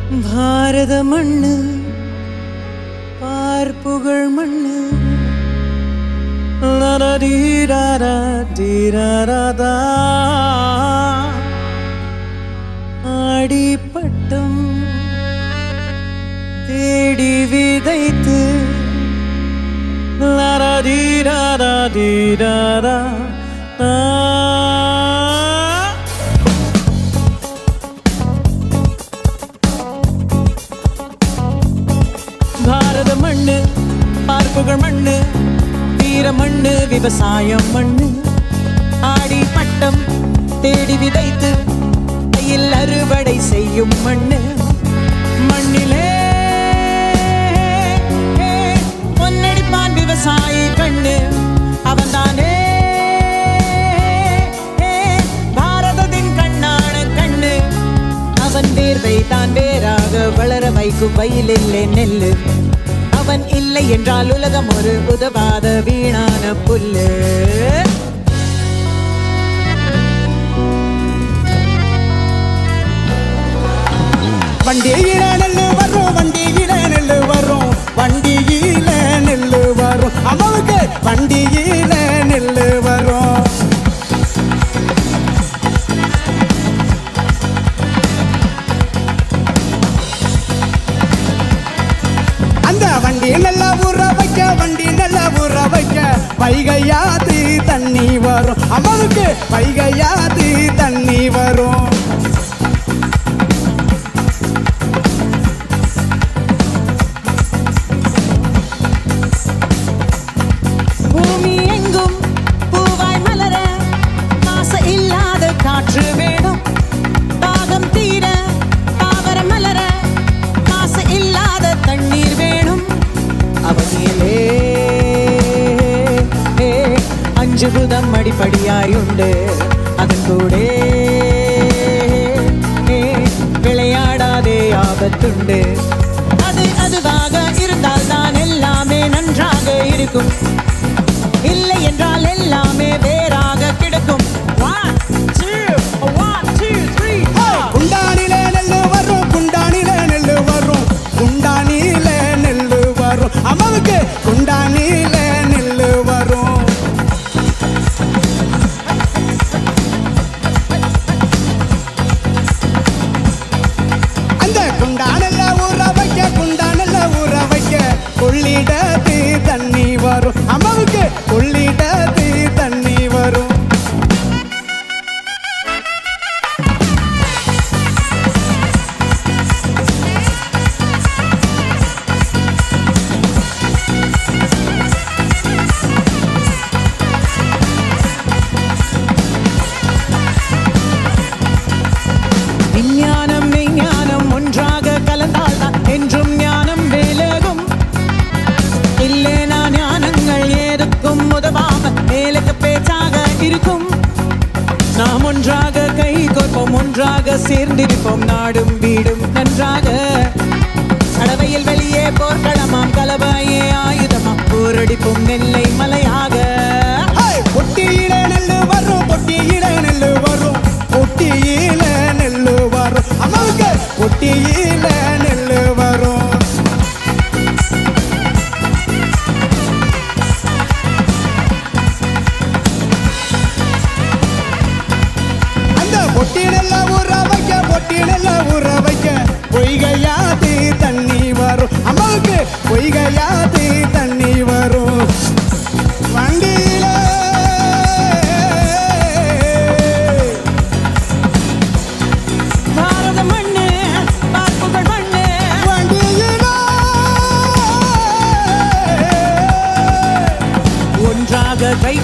பாரத மண்ணு பார்ப்புகழ் மண்ணு லரடீரரா டீரரதா. ஆடிப்பட்டம் தேடி விதைத்து லரடீரரா டீரரா தா. பாரத மண்ணு பார்ப்புகள் மண்ணு வீர மண்ணு விவசாயம் மண்ணு ஆடி பட்டம் தேடி விதைத்து கையில் அறுவடை செய்யும் மண்ணு மண்ணிலே பொன்னடிப்பான் விவசாயி கண்ணு அவன்தானே பாரதத்தின் கண்ணான கண்ணு அவன் வேர்வை தான் வேறாக வளர வைக்கும் வயலில்லை நெல்லு அவன் இல்லை என்றால் உலகம் ஒரு உதவாத வீணான புல்லு வண்டியில நெல்லு வரும் வண்டியில நெல்லு வரும் வண்டியில நெல்லு வரும் அம்மாவுக்கு வண்டியில நெல்லு வரும் அந்த வண்டி நல்லா ஊற வைக்க வண்டி நல்லா ஊற வைக்க வைகையாது தண்ணி வரும் அம்மாவுக்கு வைகையாது தண்ணி வரும் பூமி எங்கும் பூவாய் மலர மாச இல்லாத காற்று வேணும் தாகம் தீர தாவரம் மலர மாச இல்லாத தண்ணீர் வேணும் அவனிலே அஞ்சு புதம் அடிப்படியாயுண்டு அதன் கூட விளையாடாதே ஆபத்துண்டு அது அதுவாக இருந்தால் தான் எல்லாமே நன்றாக இருக்கும் இல்லை என்றால் எல்லாமே வேறாக கிடக்கும் One, two, one, two, three, four. குண்டானில நெல்லு வரும் குண்டானில நெல்லு வரும் குண்டானில நெல்லு வரும் அம்மாவுக்கு குண்டானில நெல்லு வரும் அந்த குண்டானல்ல ஊற வைக்க குண்டானல்ல ஊற வைக்க கொள்ளிடத்து தண்ணி வரும் அம்மாவுக்கு கொள்ளிடத்து தண்ணி வரும் விஞ்ஞானம் மெய்ஞானம் ஒன்றாக கலந்தால் தான் என்றும் ஞானம் விலகும் இல்லேனா ஞானங்கள் ஏதுக்கும் உதவாம மேலுக்கு பேச்சாக இருக்கும் நாம் ஒன்றாக கை கோர்ப்போம் ஒன்றாக சேர்ந்திருப்போம் நாடும் வீடும் நன்றாக கடவையில் வெளியே போர்க்களமாம் கலவையே ஆயுதமாம் போரடிப்போம் நெல்லை மலையாக பொட்டியில நெல்லு வரும் பொட்டியில நெல்லு வரும் பொட்டியில நெல்லு வரும் அம்மாவுக்கு பொட்டியில நெல்லு வரும் அந்த பொட்டி நெல்ல ஊற வைக்க பொட்டி நெல்ல ஊற வைக்க பொய்கையாது தண்ணி வரும் அம்மாவுக்கு பொய்கையாது தண்ணி வரும் வண்டியில பாரத மண்ணு பார்ப்புகள் மண்ணு வண்டியில ஒன்றாக கை